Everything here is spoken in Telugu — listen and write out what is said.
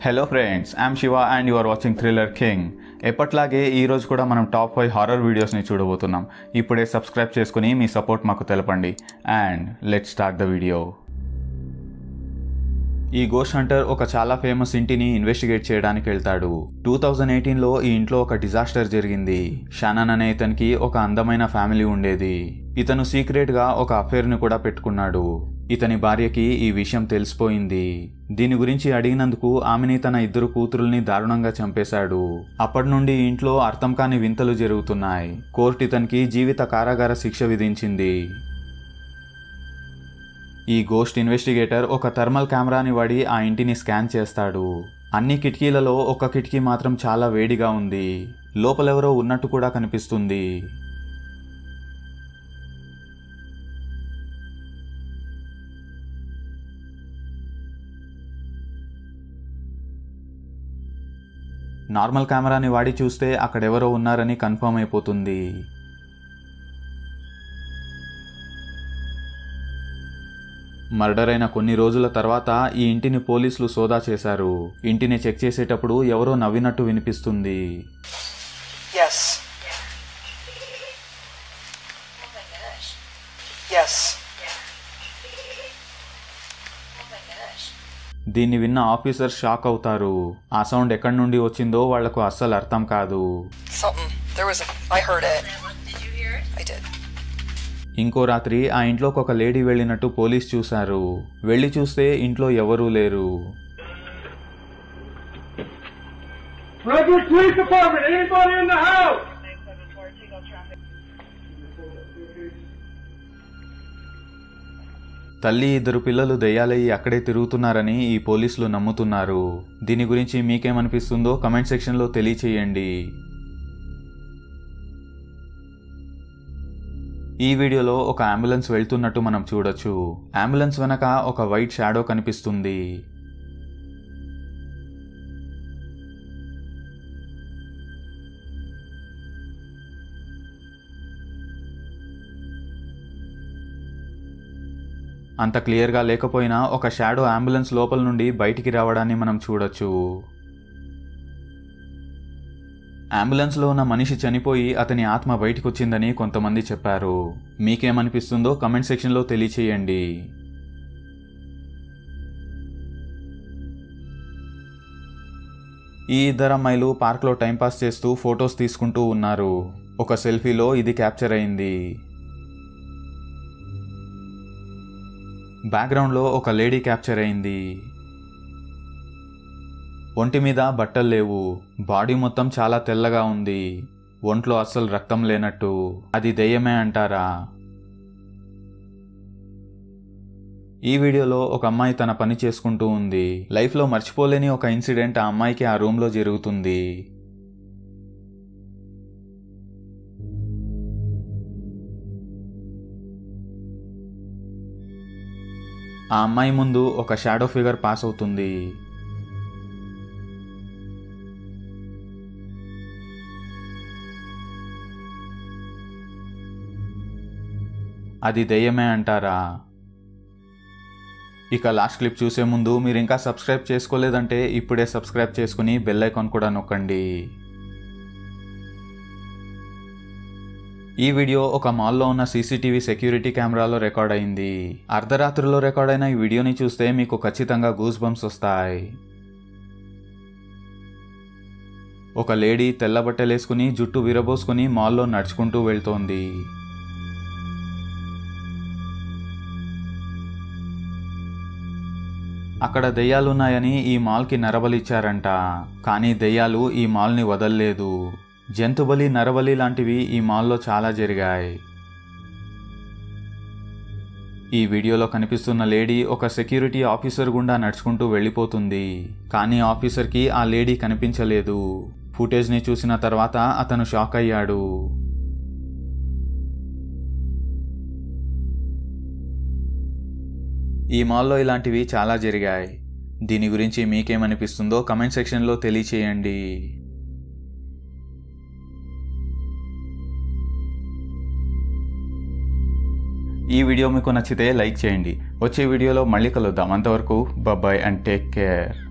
Hello friends I'm Shiva and you are watching thriller king ఎప్పట్లాగే ఈ రోజు కూడా మనం టాప్ ఫైవ్ హారర్ వీడియోస్ని చూడబోతున్నాం ఇప్పుడే సబ్స్క్రైబ్ చేసుకుని మీ సపోర్ట్ మాకు తెలపండి and let start the video ఈ గోస్ట్ హంటర్ ఒక చాలా ఫేమస్ ఇంటిని ఇన్వెస్టిగేట్ చేయడానికి వెళ్తాడు టూ థౌజండ్ ఎయిటీన్లో ఈ ఇంట్లో ఒక డిజాస్టర్ జరిగింది షానన్ అనే ఇతనికి ఒక అందమైన ఫ్యామిలీ ఉండేది ఇతను సీక్రెట్గా ఒక అఫేర్ని కూడా పెట్టుకున్నాడు ఇతని భార్యకి ఈ విషయం తెలిసిపోయింది దీని గురించి అడిగినందుకు ఆమెని తన ఇద్దరు కూతురుల్ని దారుణంగా చంపేశాడు అప్పటి నుండి ఇంట్లో అర్థం కాని వింతలు జరుగుతున్నాయి కోర్టు ఇతనికి జీవిత కారాగార శిక్ష విధించింది ఈ గోస్ట్ ఇన్వెస్టిగేటర్ ఒక థర్మల్ కెమెరాని వాడి ఆ ఇంటిని స్కాన్ చేస్తాడు అన్ని కిటికీలలో ఒక కిటికీ మాత్రం చాలా వేడిగా ఉంది లోపలెవరో ఉన్నట్టు కూడా కనిపిస్తుంది నార్మల్ కెమెరాని వాడి చూస్తే అక్కడెవరో ఉన్నారని కన్ఫర్మ్ అయిపోతుంది మర్డర్ అయిన కొన్ని రోజుల తర్వాత ఈ ఇంటిని పోలీసులు సోదా చేశారు ఇంటిని చెక్ చేసేటప్పుడు ఎవరో నవ్వినట్టు వినిపిస్తుంది Yes. Oh my gosh. Yes. Oh my gosh. దీన్ని విన్న ఆఫీసర్ షాక్ అవుతారు ఆ సౌండ్ ఎక్కడి నుండి వచ్చిందో వాళ్లకు అస్సలు అర్థం కాదు Something. There was a. I heard it. Did you hear it? I did. ఇంకో రాత్రి ఆ ఇంట్లోకి ఒక లేడీ వెళ్ళినట్టు పోలీస్ చూశారు వెళ్ళి చూస్తే ఇంట్లో ఎవరూ లేరు Redwood Police Department, anybody in the house? తల్లి ఇద్దరు పిల్లలు దయ్యాలయ్యి అక్కడే తిరుగుతున్నారని ఈ పోలీసులు నమ్ముతున్నారు దీని గురించి మీకేమనిపిస్తుందో కమెంట్ సెక్షన్లో తెలియచేయండి ఈ వీడియోలో ఒక అంబులెన్స్ వెళ్తున్నట్టు మనం చూడొచ్చు అంబులెన్స్ వెనక ఒక వైట్ షాడో కనిపిస్తుంది అంత క్లియర్గా లేకపోయినా ఒక షాడో అంబులెన్స్ లోపల నుండి బయటికి రావడాన్ని మనం చూడొచ్చు అంబులెన్స్లో ఉన్న మనిషి చనిపోయి అతని ఆత్మ బయటికి వచ్చిందని కొంతమంది చెప్పారు మీకేమనిపిస్తుందో కమెంట్ సెక్షన్లో తెలియచేయండి ఈ ఇద్దరు అమ్మాయిలు పార్క్లో టైంపాస్ చేస్తూ ఫొటోస్ తీసుకుంటూ ఉన్నారు ఒక సెల్ఫీలో ఇది క్యాప్చర్ అయింది బ్యాక్గ్రౌండ్లో ఒక లేడీ క్యాప్చర్ అయింది ఒంటి మీద బట్టలు లేవు బాడీ మొత్తం చాలా తెల్లగా ఉంది ఒంట్లో అస్సలు రక్తం లేనట్టు అది దెయ్యమే అంటారా ఈ వీడియోలో ఒక అమ్మాయి తన పని చేసుకుంటూ ఉంది లైఫ్లో మర్చిపోలేని ఒక ఇన్సిడెంట్ ఆ అమ్మాయికి ఆ రూమ్లో జరుగుతుంది ఆ అమ్మాయి ముందు ఒక షాడో ఫిగర్ పాస్ అవుతుంది అది దెయ్యమే అంటారా ఇక లాస్ట్ క్లిప్ చూసే ముందు మీరు ఇంకా సబ్స్క్రైబ్ చేసుకోలేదంటే ఇప్పుడే సబ్స్క్రైబ్ చేసుకుని బెల్ ఐకాన్ కూడా నొక్కండి ఈ వీడియో ఒక మాల్లో ఉన్న సీసీటీవీ సెక్యూరిటీ కెమెరాలో రికార్డ్ అయింది అర్ధరాత్రిలో రికార్డ్ అయిన ఈ వీడియోని చూస్తే మీకు ఖచ్చితంగా గూస్ బంప్స్ వస్తాయి ఒక లేడీ తెల్ల బట్టలేసుకుని జుట్టు విరబోసుకుని మాల్లో నడుచుకుంటూ వెళ్తోంది అక్కడ దెయ్యాలున్నాయని ఈ మాల్కి నరబలిచ్చారంట కానీ దెయ్యాలు ఈ మాల్ని వదల్లేదు జంతుబలి నరబలి లాంటివి ఈ మాల్లో చాలా జరిగాయి ఈ వీడియోలో కనిపిస్తున్న లేడీ ఒక సెక్యూరిటీ ఆఫీసర్ గుండా నడుచుకుంటూ వెళ్ళిపోతుంది కానీ ఆఫీసర్కి ఆ లేడీ కనిపించలేదు ఫుటేజ్ని చూసిన తర్వాత అతను షాక్ అయ్యాడు ఈ మాల్లో ఇలాంటివి చాలా జరిగాయి దీని గురించి మీకేమనిపిస్తుందో కమెంట్ సెక్షన్లో తెలియచేయండి ఈ వీడియో మీకు నచ్చితే లైక్ చేయండి వచ్చే వీడియోలో మళ్ళీ కలుద్దాం అంతవరకు బాయ్ అండ్ టేక్ కేర్